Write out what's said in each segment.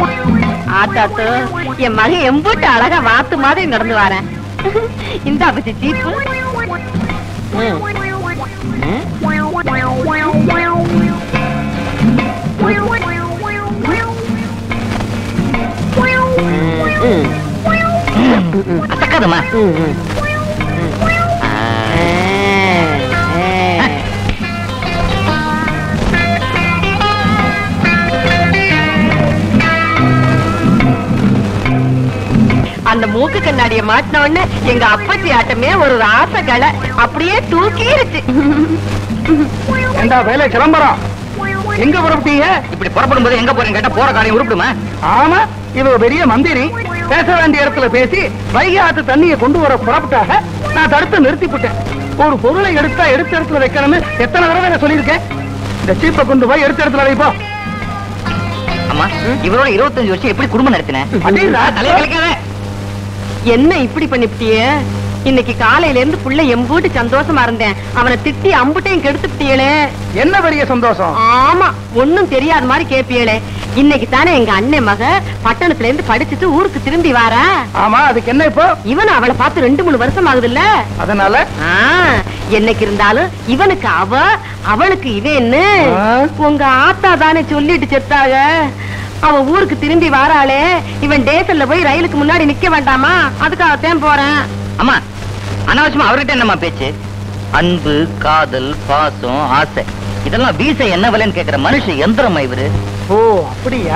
ஆத்தாத்து என் மகன் எம்பூட்டு அழகா வாத்து மாதிரி நடந்து வரேன் இந்த அப்பச்சி சீப்பு ம். ம். ம். அசக்காதம்மா ம், ம். ஆ, ஆ. அந்த மூக்கு கண்ணாடிய மாட்டின உடனே எங்க அப்பச்சி ஆட்டமே ஒரு ராச கலை அப்படியே தூக்கிருச்சு ஏண்டா வேலை கிளம்புறோம் எங்க புறப்பட்டீங்க இப்படி புறப்படும் போது எங்க போறேன்னு கேட்டா போற காரியம் உருப்பிடுமா ஆமா இது ஒரு பெரிய மந்திரி பேச வேண்டிய இடத்துல பேசி வைகை ஆத்து தண்ணியை கொண்டு வர புறப்பட்டாக நான் தடுத்து நிறுத்திவிட்டேன் ஒரு பொருளை எடுத்தா எடுத்த இடத்துல வைக்கணும்னு எத்தனை தடவை நான் சொல்லியிருக்கேன் இந்த சீப்பை கொண்டு போய் எடுத்த இடத்துல வைப்போ அம்மா இவரோட இருபத்தஞ்சு வருஷம் எப்படி குடும்பம் நடத்தினேன் அடேடா, தலையை கலைக்காத என்ன இப்படி பண்ணிவிட்டியே இன்னைக்கு காலையில இருந்து புள்ள எம்பூட்டு சந்தோஷமா இருந்தேன் அவனை திட்டி அம்புட்டையும் கெடுத்துட்டியளே என்ன பெரிய சந்தோஷம் ஆமா ஒண்ணும் தெரியாத மாதிரி கேப்பியளே இன்னைக்கு தானே எங்க அண்ணன் மக பட்டணத்துல இருந்து படிச்சுட்டு ஊருக்கு திரும்பி வாரா ஆமா அதுக்கு என்ன இப்போ இவன் அவளை பார்த்து ரெண்டு மூணு வருஷம் ஆகுதுல்ல அதனால ஆ, என்னைக்கு இருந்தாலும் இவனுக்கு அவ அவளுக்கு இவன்னு ஆ. உங்க ஆத்தா தானே சொல்லிட்டு செத்தாக அவ ஊருக்கு திரும்பி வாராளே இவன் டேசல்ல போய் ரயிலுக்கு முன்னாடி நிக்க வேண்டாமா அதுக்காகத்தான் போறேன் அம்மா அனாவசியமா அவர்கிட்ட என்னம்மா பேச்சு அன்பு காதல் பாசம் ஆசை இதெல்லாம் வீச என்ன விலைன்னு கேக்குற மனுஷன் எந்திரமா இவரு ஓ அப்படியா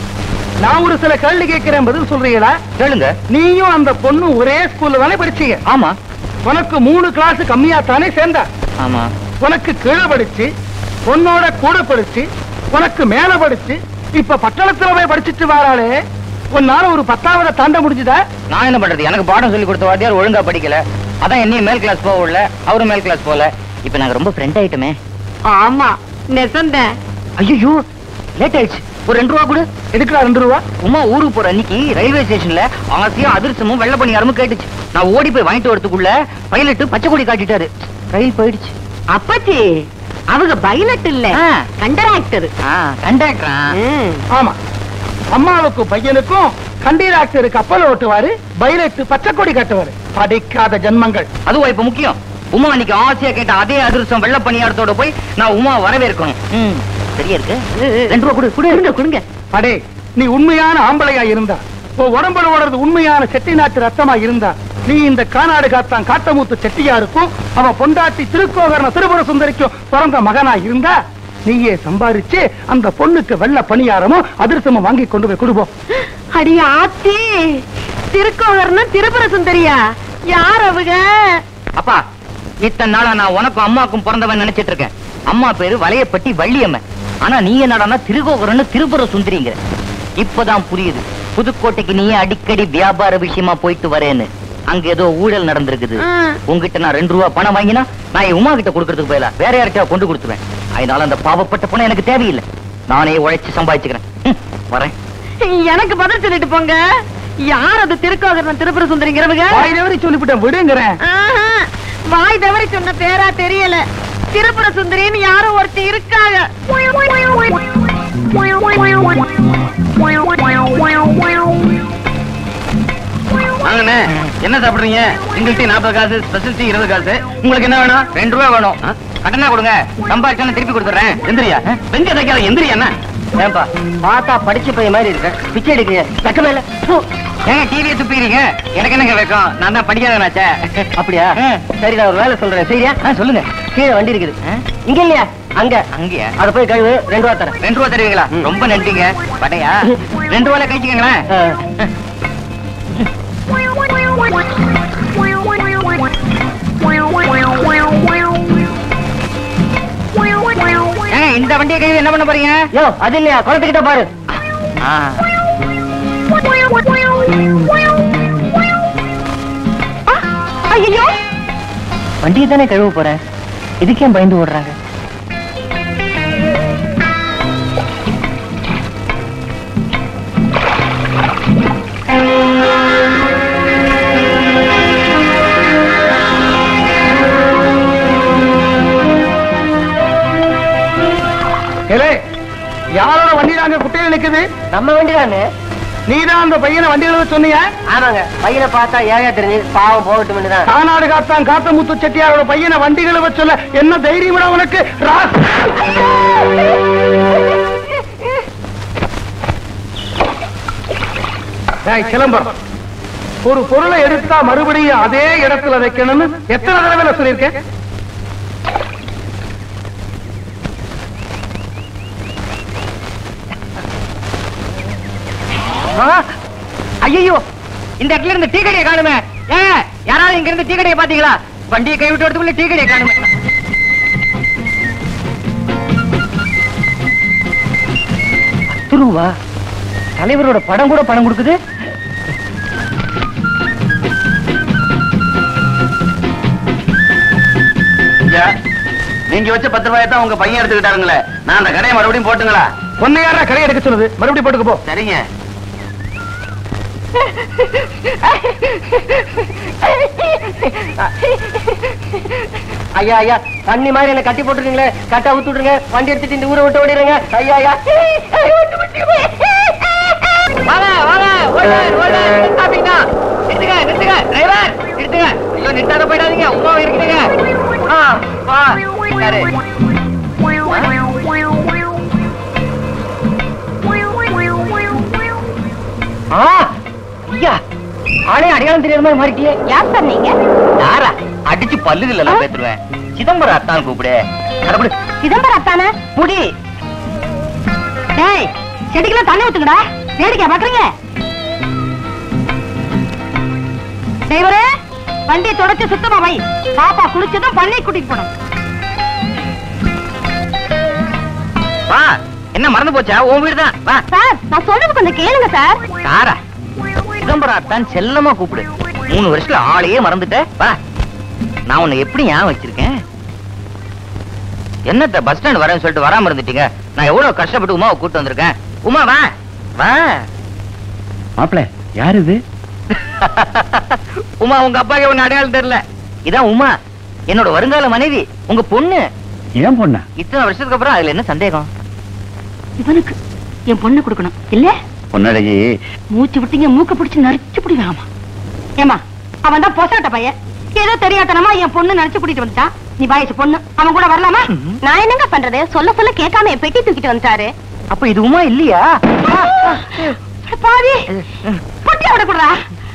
நான் ஒரு சில கேள்வி கேட்கிறேன் பதில் சொல்றீங்களா கேளுங்க நீயும் அந்த பொண்ணும் ஒரே ஸ்கூல்ல தானே படிச்சீங்க ஆமா உனக்கு மூணு கிளாஸ் கம்மியா தானே சேர்ந்தா ஆமா உனக்கு கீழே படிச்சு உன்னோட கூட படிச்சு உனக்கு மேல படிச்சு இப்ப பட்டணத்துல போய் படிச்சுட்டு வராளே உன்னால ஒரு பத்தாவது தாண்ட முடிஞ்சுதா நான் என்ன பண்றது எனக்கு பாடம் சொல்லி கொடுத்த வாத்தியார் ஒழுங்கா படிக்கல அதான் என்னையும் மேல் கிளாஸ் போக விடல அவரும் மேல் கிளாஸ் போகல இப்ப நாங்க ரொம்ப ஃப்ரெண்ட் ஆயிட்டோமே ஆமா நெசந்தேன் ஐயோ லேட் ஆயிடுச்சு ஒரு ரெண்டு ரூபா கொடு எதுக்குடா ரெண்டு ரூபா உமா ஊருக்கு போற அன்னைக்கு ரயில்வே ஸ்டேஷன்ல ஆசையும் அதிர்ஷ்டமும் வெள்ள பணியாரமும் கேட்டுச்சு நான் ஓடி போய் வாங்கிட்டு வரதுக்குள்ள பைலட் பச்சை கொடி காட்டிட்டாரு ரயில் போயிடுச்சு அப்பச்சி அவங்க பைலட் இல்ல ஆ. கண்டராக்டர் கண்டாக்டரா ஆமா அம்மாவுக்கும் பையனுக்கும் கண்டீராக்டர் கப்பல் ஓட்டுவாரு பைலட் பச்சை கொடி கட்டுவாரு படிக்காத ஜென்மங்கள் அதுவா இப்ப முக்கியம் உமா அன்னைக்கு ஆசையா கேட்ட அதே அதிர்ஷ்டம் வெள்ள பணியாரத்தோட போய் நான் உமா வரவேற்கணும் ம், சரியா இருக்கு ரெண்டு ரூபா கொடு கொடு கொடுங்க கொடுங்க அடே நீ உண்மையான ஆம்பளையா இருந்தா உன் உடம்புல ஓடுறது உண்மையான செட்டி நாட்டு ரத்தமா இருந்தா நீ இந்த கானாடு காத்தான் காட்டமூத்து செட்டியாருக்கும் அவன் பொண்டாட்டி திருக்கோகரண திருபுர சுந்தரிக்கும் பிறந்த மகனா இருந்தா நீயே சம்பாரிச்சு அந்த பொண்ணுக்கு வெள்ள பணியாரமும் அதிர்ஷ்டமும் வாங்கி கொண்டு போய் கொடுப்போம் அடி ஆத்தி திருக்கோகர்னா திருபுர சுந்தரியா யார் அவங்க அப்பா இத்தனை நாளா நான் உனக்கும் அம்மாக்கும் பிறந்தவன் நினைச்சிட்டு இருக்கேன் அம்மா பேரு வளையப்பட்டி வள்ளியம்மன் ஆனா நீ என்னடான்னா திருகோகரன்னு திருப்புற சுந்தரிங்கிற இப்பதான் புரியுது புதுக்கோட்டைக்கு நீ அடிக்கடி வியாபார விஷயமா போயிட்டு வரேன்னு அங்க ஏதோ ஊழல் நடந்திருக்குது ஆ. உங்ககிட்ட நான் ரெண்டு ரூபா பணம் வாங்கினா நான் என் உமா கிட்ட கொடுக்கறதுக்கு போயில வேற யார்கிட்ட கொண்டு கொடுத்துருவேன் அதனால அந்த பாவப்பட்ட பணம் எனக்கு தேவையில்லை நானே உழைச்சு சம்பாதிச்சுக்கிறேன் ம், வரேன் எனக்கு பதில் சொல்லிட்டு போங்க யார் அது திருக்கோகர்னா திருபுர சுந்தரிங்கிறவங்க வாய் தவறி சொல்லிவிட்டேன் விடுங்கிறேன் ஆஹா, வாய் தவறி சொன்ன பேரா தெரியல திருப்புர சுந்தரின்னு யாரும் ஒருத்தி இருக்காங்க வாங்கண்ணே என்ன சாப்பிடுறீங்க சிங்கிள் டீ நாற்பது காசு ஸ்பெஷல் டீ இருபது காசு உங்களுக்கு என்ன வேணும் ரெண்டு ரூபா வேணும் கடனா கொடுங்க சம்பாதிச்சா திருப்பி கொடுத்துறேன் எந்திரியா வெங்க தைக்காத எந்திரியா என்ன ஏன்பா பார்த்தா படிச்ச பையன் மாதிரி இருக்க பிச்சை எடுக்கிறீங்க தக்க மேல ஏங்க டிவியை துப்பிக்கிறீங்க எனக்கு என்னங்க வைக்கும் நான் தான் படிக்காதவனாச்சே அப்படியா சரி நான் ஒரு வேலை சொல்றேன் சரியா சொல்லுங்க கீழே வண்டி இருக்குது இங்க இல்லையா அங்க அங்கயா அத போய் கழுவு ரெண்டு ரூபா தரேன் ரெண்டு ரூபா தருவீங்களா ரொம்ப நன்றிங்க படையா ரெண்டு ரூபால கழிச்சுக்கங்களேன் ஏங்க இந்த வண்டியை கழுவி என்ன பண்ண போறீங்க யோ அது இல்லையா குளத்துக்கிட்ட பாரு ஐயோ வண்டியை தானே கழுவ போறேன் இதுக்கே பயந்து ஓடுறாங்க ஏலே யாரோட வண்டி நாங்க குட்டையில நிக்குது நம்ம வண்டி தானே நீதான் அந்த பையனை வண்டி எழுத சொன்னியா ஆமாங்க பையனை பார்த்தா ஏழையா தெரிஞ்சு பாவம் போகட்டும் தான் கானாடு காத்தான் காத்தமுத்து செட்டியாரோட பையனை வண்டி எழுத சொல்ல என்ன தைரியம் உனக்கு ராஸ் டேய், சிலம்பரம் ஒரு பொருளை எடுத்தா மறுபடியும் அதே இடத்துல வைக்கணும்னு எத்தனை தடவை சொல்லியிருக்கேன் ஐயோ இந்த இடத்துல இருந்து டீ கடையை காணுமே ஏ யாராவது இங்க இருந்து டீ கடையை பாத்தீங்களா வண்டியை கை விட்டு வரதுக்குள்ள டீ கடையை காணுமே பத்து ரூபா தலைவரோட படம் கூட பணம் கொடுக்குது நீங்க வச்ச பத்து ரூபாயை தான் உங்க பையன் எடுத்துக்கிட்டாருங்களே நான் அந்த கடையை மறுபடியும் போட்டுங்களா பொண்ணு யாரா கடை எடுக்க சொல்லுது மறுபடியும் போட்டுக்க போ சரிங்க ஐயா ஐயா தண்ணி மாதிரி என்ன கட்டி போட்டுருக்கீங்களே கட்டா ஊத்து விட்டுருங்க வண்டி எடுத்துட்டு இந்த ஊரை விட்டு ஓடிடுங்க ஐயா ஐயா வாங்க வாங்க ஓடுறார் ஓடுறார் நிறுத்தாதீங்க நிறுத்துங்க நிறுத்துங்க டிரைவர் நிறுத்துங்க ஐயோ நிறுத்தாத போயிடாதீங்க உமா இருக்குதுங்க ஆ வா நிறுத்தாரு ஆ ஐயா ஆளே அடையாளம் தெரியாத மாதிரி மாறிட்டியே யார் சார் நீங்க யாரா அடிச்சு பல்லுகள் எல்லாம் பேத்துருவேன் சிதம்பரம் அத்தான் கூப்பிடு கடவுள் சிதம்பரம் அத்தானே முடி டேய் செடிக்கெல்லாம் தண்ணி ஊத்துங்கடா வேடிக்கை பாக்குறீங்க டிரைவரே வண்டியை தொடச்சு சுத்தமா வை பாப்பா குளிச்சதும் பண்ணை கூட்டிட்டு போனோம் வா என்ன மறந்து போச்சா உன் வீடு தான் வா சார் நான் சொல்றது கொஞ்சம் கேளுங்க சார் சாரா சிதம்பரம் அத்தான் செல்லமா கூப்பிடு மூணு வருஷத்துல ஆளையே மறந்துட்ட வா நான் உன்னை எப்படி ஞாபகம் வச்சிருக்கேன் என்னத்த பஸ் ஸ்டாண்ட் வரேன்னு சொல்லிட்டு வராம இருந்துட்டீங்க நான் எவ்வளவு கஷ்டப்பட்டு உமாவை கூட்டு வந்திருக்கேன் உமா வா வா மாப்பிள யார் இது உமா உங்க அப்பாக்கு ஒண்ணு அடையாளம் தெரியல இதான் உமா என்னோட வருங்கால மனைவி உங்க பொண்ணு ஏன் பொண்ணா இத்தனை வருஷத்துக்கு அப்புறம் அதுல என்ன சந்தேகம் இவனுக்கு என் பொண்ணு கொடுக்கணும் இல்ல பொன்னழகி மூச்சு விட்டீங்க மூக்க பிடிச்சு நரிச்சு பிடிவாமா ஏமா அவன் தான் பொசாட்ட பையன் ஏதோ தெரியாதனமா என் பொண்ணு நினைச்சு கூட்டிட்டு வந்துட்டான் நீ வயசு பொண்ணு அவன் கூட வரலாமா நான் என்னங்க பண்றது சொல்ல சொல்ல கேட்காம என் பெட்டி தூக்கிட்டு வந்துட்டாரு அப்ப இது உமா இல்லையா பாதி பொட்டிய விடக்கூடா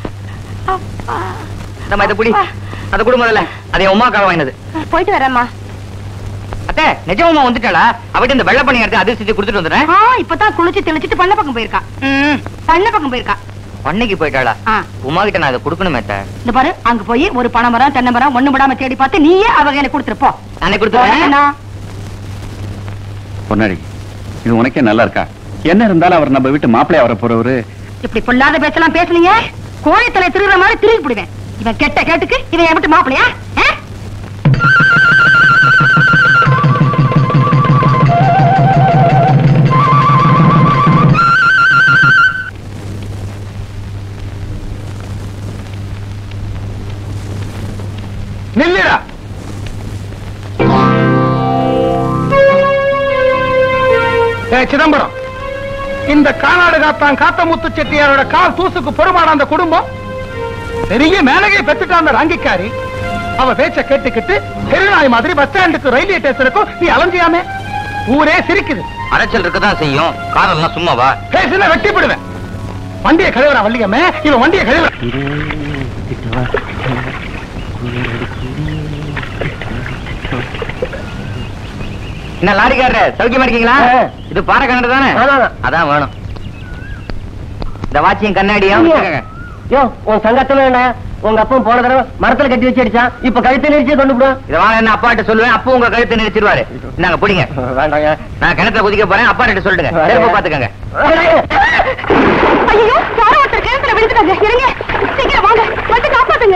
நம்ம இதை புடி அதை கொடு முதல்ல அதை என் உமாக்காக வாங்கினது போயிட்டு வரேம்மா அத்தை நிஜம் உமா வந்துட்டாளா அவட்ட இந்த வெள்ளை பண்ணி எடுத்து அதை செஞ்சு கொடுத்துட்டு வந்துடுறேன் ஆ இப்பதான் குளிச்சு தெளிச்சிட்டு பண்ண பக்கம் போயிருக்கா ம், பண்ண பக்கம் போயிருக்கா பண்ணைக்கு போயிட்டாளா ஆ உமா கிட்ட நான் அதை கொடுக்கணுமே அத்தை இந்த பாரு அங்க போய் ஒரு பனை மரம் தென்னை மரம் ஒண்ணு விடாம தேடி பார்த்து நீயே அவ கையில கொடுத்துட்டு போ நானே கொடுத்துறேன் பொன்னழகி இது உனக்கே நல்லா இருக்கா என்ன இருந்தாலும் அவர் நம்ம வீட்டு மாப்பிள்ளையா வர போறவரு இப்படி பொல்லாத பேச்செல்லாம் பேசுனீங்க கோழி தலை திருடுற மாதிரி திருடி போடுவேன் இவன் கெட்ட கேட்டுக்கு இவன் என் விட்டு மாப்பிளையா ஆ? நில்லுடா ஏய், சிதம்பரம் இந்த கானாடு காத்தான் காத்தமுத்து செட்டியாரோட கால் தூசுக்கு பொறுமாட அந்த குடும்பம் பெரிய மேலகை பெற்றுட்டா அந்த ராங்கிக்காரி அவ பேச்ச கேட்டுக்கிட்டு தெருநாய் மாதிரி பஸ் ஸ்டாண்டுக்கு ரயில்வே ஸ்டேஷனுக்கும் நீ அலைஞ்சியாமே ஊரே சிரிக்குது அரைச்சல் இருக்கதான் செய்யும் காரெல்லாம் சும்மாவா பேசுன வெட்டிப்படுவேன் வண்டியை கழுவுறா வள்ளியம்மே இவன் வண்டியை கழுவுற என்ன லாரிக்காரர் சௌக்கியமா இருக்கீங்களா ஆ. இது பாறை கண்ணு தானே ஆமாங்க. அதான் வேணும் இந்த வாட்சியும் கண்ணாடியும் வச்சுக்கோங்க. யோ உன் சங்கத்துல என்ன உங்க அப்பன் போன தடவை மரத்துல கட்டி வச்சு அடிச்சான் இப்ப கழுத்தை நெரிச்சு கொண்டு விடும் இதை வாங்க என்ன அப்பாட்ட சொல்லுவேன் அப்போ உங்க கழுத்தை நிறுத்திடுவாரு நாங்க பிடிங்க வேண்டாங்க நான் கிணத்துல குதிக்க போறேன் அப்பா கிட்ட சொல்லிடுங்க செருப்பு பாத்துக்கங்க ஐயோ யாரோ ஒருத்தர் கிணத்துல விழுந்துட்டாங்க இருங்க சீக்கிரம் வாங்க வந்து காப்பாத்துங்க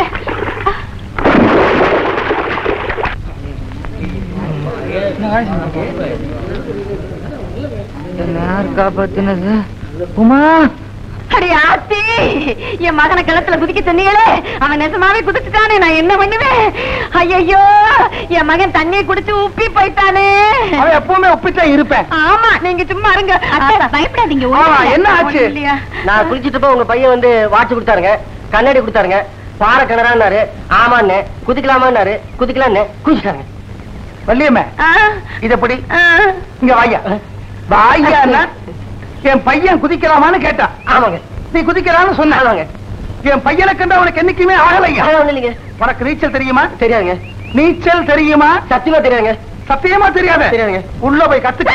யார் காப்பாத்தினது உமா அடி ஆத்தி என் மகனை கிணத்துல குதிக்க சொன்னீங்களே அவன் நெசமாவே குதிச்சுட்டானே நான் என்ன பண்ணுவேன் ஐயோ என் மகன் தண்ணியை குடிச்சு உப்பி போயிட்டானே அவன் எப்பவுமே ஒப்பிட்டா இருப்பேன் ஆமா நீங்க சும்மா இருங்க பயப்படாதீங்க ஆமா, என்ன ஆச்சு? இல்லையா நான் குளிச்சிட்டு உங்க பையன் வந்து வாட்ச் கொடுத்தாருங்க கண்ணாடி கொடுத்தாருங்க பாறை கிணறான்னாரு ஆமான்னு குதிக்கலாமான்னாரு குதிக்கலான்னு குதிச்சிட்டாருங்க வள்ளியம்மே ஆ, இத எப்படி ஆ. இங்க வாயா வாயான்னா என் பையன் குதிக்கலாமான்னு கேட்டான் ஆமாங்க நீ குதிக்கலாம்னு சொன்ன ஆமாங்க என் பையனை கண்டு அவனுக்கு என்னைக்குமே ஆகலையா அதெல்லாம் ஒண்ணும் இல்லைங்க உனக்கு நீச்சல் தெரியுமா தெரியாதுங்க நீச்சல் தெரியுமா சத்தியமா தெரியாதுங்க சத்தியமா தெரியாத தெரியாதுங்க. உள்ள போய் கத்துக்க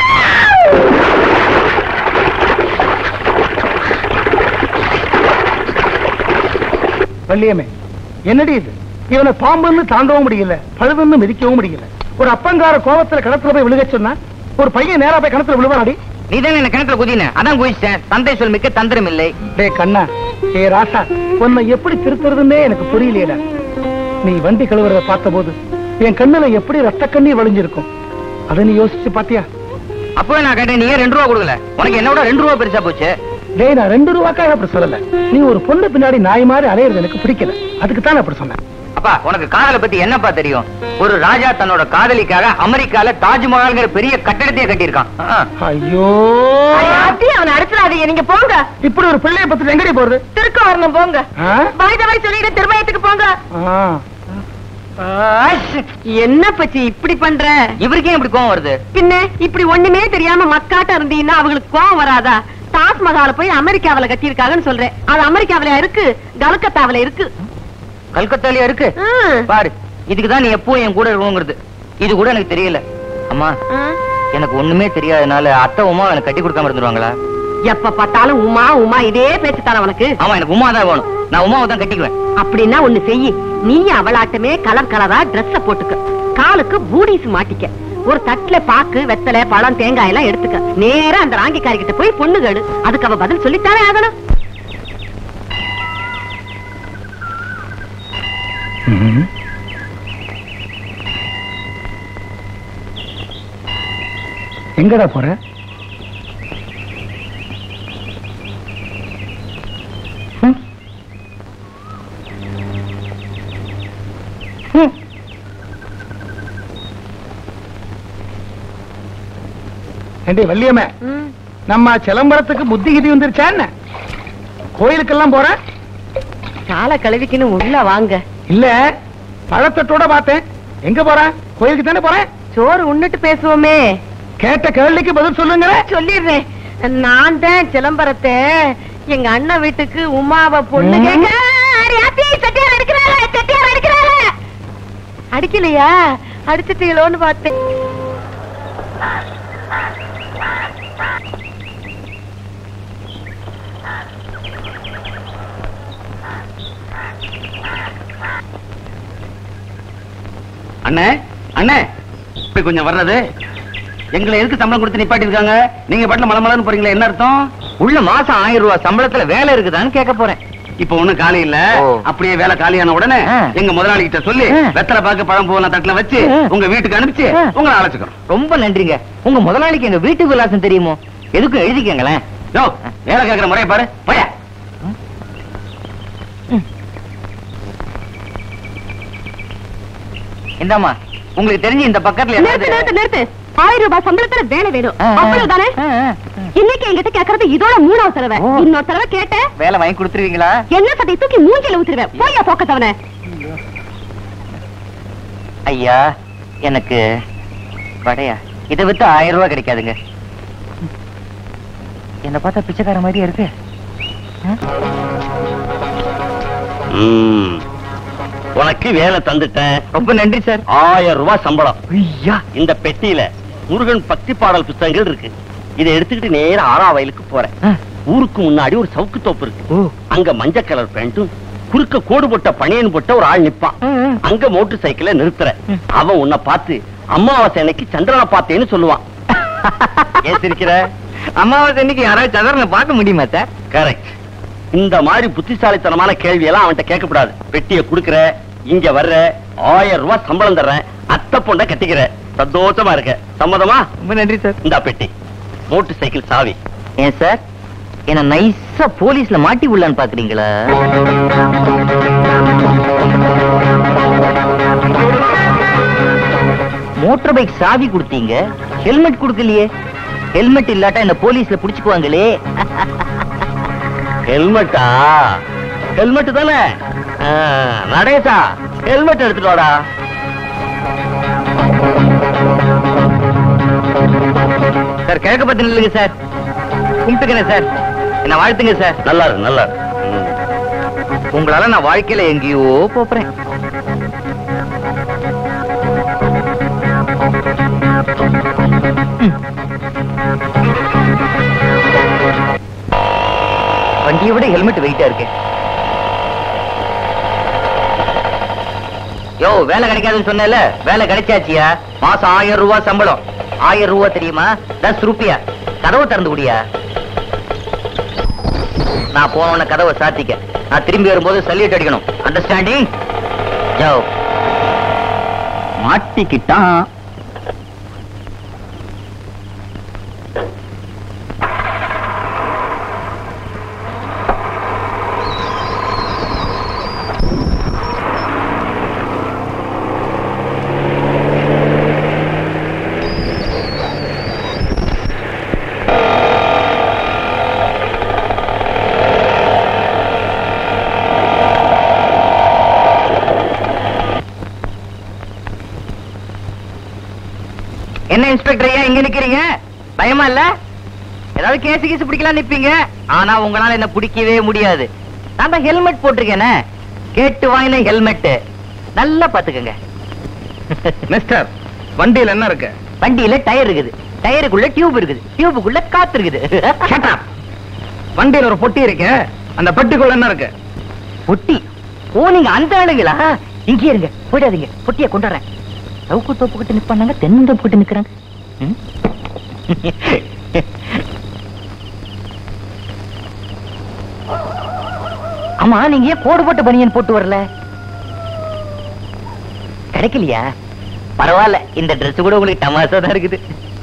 வள்ளியம்மே என்னடி இது இவனை பாம்புன்னு தாண்டவும் முடியல பழுதுன்னு மிதிக்கவும் முடியல ஒரு அப்பங்கார கோவத்துல கிணத்துல போய் விழுக சொன்னா ஒரு பையன் நேரா போய் கிணத்துல விழுவாடி நீ தானே என்ன கிணத்துல குதின அதான் குதிச்சிட்டேன் தந்தை சொல் மிக்க தந்திரம் இல்லை டே கண்ணா ஏ ராசா உன்னை எப்படி திருத்துறதுன்னே எனக்கு புரியலையடா நீ வண்டி கழுவுறத பார்த்தபோது என் கண்ணுல எப்படி ரத்த கண்ணீர் வழிஞ்சிருக்கும் அதை நீ யோசிச்சு பாத்தியா அப்பவே நான் கேட்டேன் நீ ஏன் ரெண்டு ரூபா கொடுக்கல உனக்கு என்னோட ரெண்டு ரூபா பெருசா போச்சு டேய் நான் ரெண்டு ரூபாக்காக அப்படி சொல்லல நீ ஒரு பொண்ணு பின்னாடி நாய் மாதிரி அலையிறது எனக்கு பிடிக்கல அதுக்கு தான் அப்படி சொன்னேன் அப்பா உனக்கு காதலை பத்தி என்னப்பா தெரியும் ஒரு ராஜா தன்னோட காதலிக்காக அமெரிக்கால தாஜ்மஹால்ங்கிற பெரிய கட்டடத்தையே கட்டியிருக்கான் ஆ. ஐயோ ஆத்தி, அவனை அடிச்சிடாதீங்க நீங்க போங்க இப்படி ஒரு பிள்ளைய பத்தி எங்கடி போறது திருக்க வரணும் போங்க ஆ? வாய்தவாய் சொல்லிட்டு திருமயத்துக்கு போங்க ஆ. என்ன பச்சி இப்படி பண்ற இவருக்கே இப்படி கோவம் வருது பின்ன இப்படி ஒண்ணுமே தெரியாம மக்காட்ட இருந்தீங்கன்னா அவங்களுக்கு கோவம் வராதா தாஜ்மஹால போய் அமெரிக்காவில கட்டியிருக்காங்கன்னு சொல்றேன் அது அமெரிக்காவில இருக்கு கல்கத்தாவில இருக்கு கல்கத்தாலயா இருக்கு ம். பாரு இதுக்குதான் நீ எப்பவும் என் கூட இருக்கணுங்கிறது இது கூட எனக்கு தெரியல அம்மா ஆ. எனக்கு ஒண்ணுமே தெரியாதனால அத்தை உமா எனக்கு கட்டி கொடுக்காம இருந்துருவாங்களா எப்ப பார்த்தாலும் உமா உமா இதே பேச்சு தானே உனக்கு ஆமா எனக்கு உமா தான் வேணும் நான் உமாவை தான் கட்டிக்குவேன் அப்படின்னா ஒண்ணு செய்யி நீ அவளாட்டமே கலர் கலரா Dress போட்டுக்க காலுக்கு பூடிஸ் மாட்டிக்க ஒரு தட்டுல பாக்கு வெத்தலை பழம் தேங்காய் எல்லாம் எடுத்துக்க நேரா அந்த ராங்கிக்காரி கிட்ட போய் பொண்ணு கேடு அதுக்கு அவ பதில் சொல்லித்தானே ஆகணும் ம்ஹும். எங்கடா போற ம்? ம். ஏண்டி வள்ளியம்மே நம்ம சிலம்பரத்துக்கு புத்தி கிதி வந்துருச்சா என்ன கோயிலுக்கெல்லாம் போற கால கழுவிக்கின்னு உள்ள வாங்க இல்ல பழத்தட்டோட பார்த்தேன் எங்க போற கோயிலுக்கு தானே போறேன் சோறு உண்ணுட்டு பேசுவோமே கேட்ட கேள்விக்கு பதில் சொல்லுங்க சொல்லிடுறேன் நான் தான் சிலம்பரத்தை எங்க அண்ணன் வீட்டுக்கு உமாவை பொண்ணு ம். கேட்க அடி ஆத்தி, செட்டியார் அடிக்கிறாளே, செட்டியார் அடிக்கிறாளே. அடிக்கலையா அடிச்சிட்டீங்களோன்னு பார்த்தேன் அண்ணே அண்ணே இப்படி கொஞ்சம் வர்றது எங்களை எதுக்கு சம்பளம் கொடுத்து நிப்பாட்டி இருக்காங்க நீங்க பாட்டுல மலமலன்னு போறீங்களா என்ன அர்த்தம் உள்ள மாசம் ஆயிரம் ரூபாய் சம்பளத்துல வேலை இருக்குதான்னு கேட்க போறேன் இப்ப ஒண்ணும் காலி இல்ல ஓ. அப்படியே வேலை காலியான உடனே ஆ. எங்க முதலாளி கிட்ட சொல்லி ஆ. வெத்தலை பாக்கு பழம் பூவெல்லாம் தட்டுல வச்சு ஆ. உங்க வீட்டுக்கு அனுப்பிச்சு ஆ. உங்களை அழைச்சுக்கிறோம் ரொம்ப நன்றிங்க உங்க முதலாளிக்கு எங்க வீட்டு விலாசம் தெரியுமோ எதுக்கும் எழுதிக்கங்களேன் யோ வேலை கேட்கிற முறைய பாரு போயா இந்தாம்மா உங்களுக்கு தெரிஞ்சு இந்த பக்கத்துல நிறுத்து ஏதாவது- நிறுத்து நிறுத்து ஆயிரம் ரூபாய் சம்பளத்துல வேலை வேணும் ஆ, ஆ. அவ்வளவுதானே ஆ, ஆ, ஆ. இன்னைக்கு என்கிட்ட கேக்குறது இதோட மூணாவது தடவை ஓ. இன்னொரு தடவை கேட்ட வேலை வாங்கி கொடுத்துருவீங்களா என்ன சட்டை தூக்கி மூஞ்சில ஊத்துருவேன் போயா போக்கத்தவன ஐயா எனக்கு வடையா இதை வித்து ஆயிரம் ரூபாய் கிடைக்காதுங்க என்ன பார்த்தா பிச்சைக்கார மாதிரியா இருக்கு உனக்கு வேலை தந்துட்டேன் ரொம்ப நன்றி சார் ஆயிரம் ரூபாய் சம்பளம் ஐயா இந்த பெட்டியில முருகன் பக்தி பாடல் புத்தகங்கள் இருக்கு இதை எடுத்துக்கிட்டு நேரா ஆறா வயலுக்கு போறேன் ஆ. ஊருக்கு முன்னாடி ஒரு சவுக்கு தோப்பு இருக்கு ஓ அங்க மஞ்சள் கலர் பேண்ட்டும் குறுக்க கோடு போட்ட பனியன் போட்ட ஒரு ஆள் நிப்பான் ம், ம். அங்க மோட்டர் சைக்கிளை நிறுத்துற ம். அவன் உன்னை பார்த்து அமாவாசை அன்னைக்கு சந்திரனை பார்த்தேன்னு சொல்லுவான் ஏன் சிரிக்கிற அமாவாசை அன்னைக்கு யாராவது சதுரனை பார்க்க முடியுமா சார் கரெக்ட் இந்த மாதிரி புத்திசாலித்தனமான கேள்வி எல்லாம் அவன்கிட்ட கேட்கக்கூடாது பெட்டியை குடுக்கற இங்க வர்ற ஆயிரம் ரூபாய் சம்பளம் தர்றேன் அத்தை பொண்ண கட்டிக்கிற சந்தோஷமா இருக்க சம்மதமா ரொம்ப நன்றி சார் இந்த பெட்டி மோட்டர் சைக்கிள் சாவி ஏன் சார் என்ன நைஸா போலீஸ்ல மாட்டி விடலான்னு பாக்குறீங்களா மோட்டார் பைக் சாவி கொடுத்தீங்க ஹெல்மெட் கொடுக்கலையே ஹெல்மெட் இல்லாட்டா என்ன போலீஸ்ல புடிச்சுக்குவாங்களே ஹெல்மெட்டா ஹெல்மெட் தானே ஆ, நடேசா ஹெல்மெட் எடுத்துட்டு வாடா சார் கிழக்கு பத்தி நில்லுங்க சார் கும்பிட்டுக்கிறேன் சார் என்ன வாழ்த்துங்க சார் நல்லா இருக்கு நல்லா இருக்கு ம். உங்களால நான் வாழ்க்கையில எங்கேயோ போறேன் வண்டியை விட ஹெல்மெட் வெயிட்டா இருக்கு யோ வேலை கிடைக்காதுன்னு சொன்னேல வேலை கிடைச்சாச்சியா மாசம் ஆயிரம் ரூபாய் சம்பளம் ஆயிரம் ரூபாய் தெரியுமா தஸ் ரூபியா கதவை திறந்து குடியா நான் போன கதவை சாத்திக்க நான் திரும்பி வரும்போது சல்யூட் அடிக்கணும் அண்டர்ஸ்டாண்டிங் ஜோ மாட்டிக்கிட்டான் என்ன இன்ஸ்பெக்டர் ஐயா இங்க நிக்கிறீங்க பயமா இல்ல ஏதாவது கேஸ் கீஸ் பிடிக்கலாம் நிப்பீங்க ஆனா உங்களால என்ன பிடிக்கவே முடியாது நான் தான் ஹெல்மெட் போட்டிருக்கேனே கேட்டு வாங்கின ஹெல்மெட் நல்லா பாத்துக்கங்க மிஸ்டர் வண்டியில என்ன இருக்கு வண்டியில டயர் இருக்குது டயருக்குள்ள டியூப் இருக்குது டியூபுக்குள்ள காத்து இருக்குது Shut up. வண்டியில ஒரு பொட்டி இருக்கு அந்த பெட்டிக்குள்ள என்ன இருக்கு பொட்டி ஓ நீங்க அந்த ஆளுங்களா இங்கே இருங்க போயிடாதீங்க பொட்டியை கொண்டாடுறேன் சவுக்கு தோப்பு கிட்ட நிப்பாங்க தென்னந்தோப்பு கிட்ட நிக்கிறாங்க ம்? ஆமா நீங்க ஏன் கோடு போட்ட பனியன் போட்டு வரல கிடைக்கலையா பரவாயில்ல இந்த Dress கூட உங்களுக்கு தமாசா தான் இருக்குது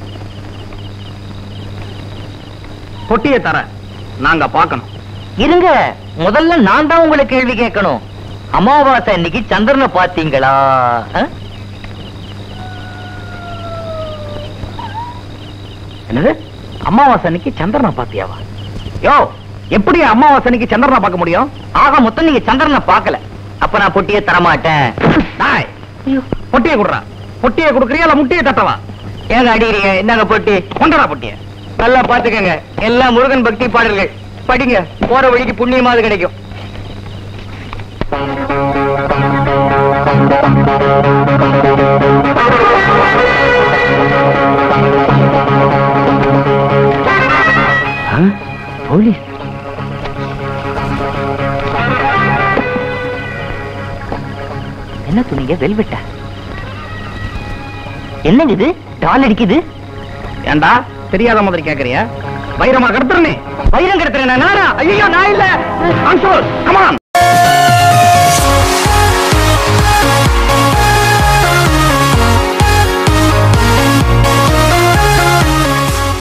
பொட்டியை தர நாங்க பார்க்கணும் இருங்க முதல்ல நான் தான் உங்களை கேள்வி கேட்கணும் அமாவாசை இன்னைக்கு சந்திரனை பாத்தீங்களா ஆ? என்னது அமாவாசை அன்னைக்கு சந்திரனை பாத்தியாவா யோ எப்படி அமாவாசை அன்னைக்கு சந்திரனை பார்க்க முடியும் ஆக மொத்தம் நீங்க சந்திரனை பார்க்கல அப்ப நான் பொட்டியை தரமாட்டேன் டாய், பொட்டியை குடுறா பொட்டியை குடுக்கறியா இல்ல முட்டியை தட்டவா ஏங்க அடிக்கிறீங்க என்னங்க பொட்டி கொண்டடா பொட்டியை நல்லா பாத்துக்கங்க எல்லாம் முருகன் பக்தி பாடல்கள் படிங்க போற வழிக்கு புண்ணியமாவது கிடைக்கும் போலீஸ் என்ன துணிங்க வெல்வெட்டா என்னங்க இது டால் அடிக்குது ஏண்டா தெரியாத மாதிரி கேக்குறியா வைரமா கடத்துறனே வைரம் கிடத்துறேன் நானா ஐயோ நான் இல்ல அன்சோல் கமான்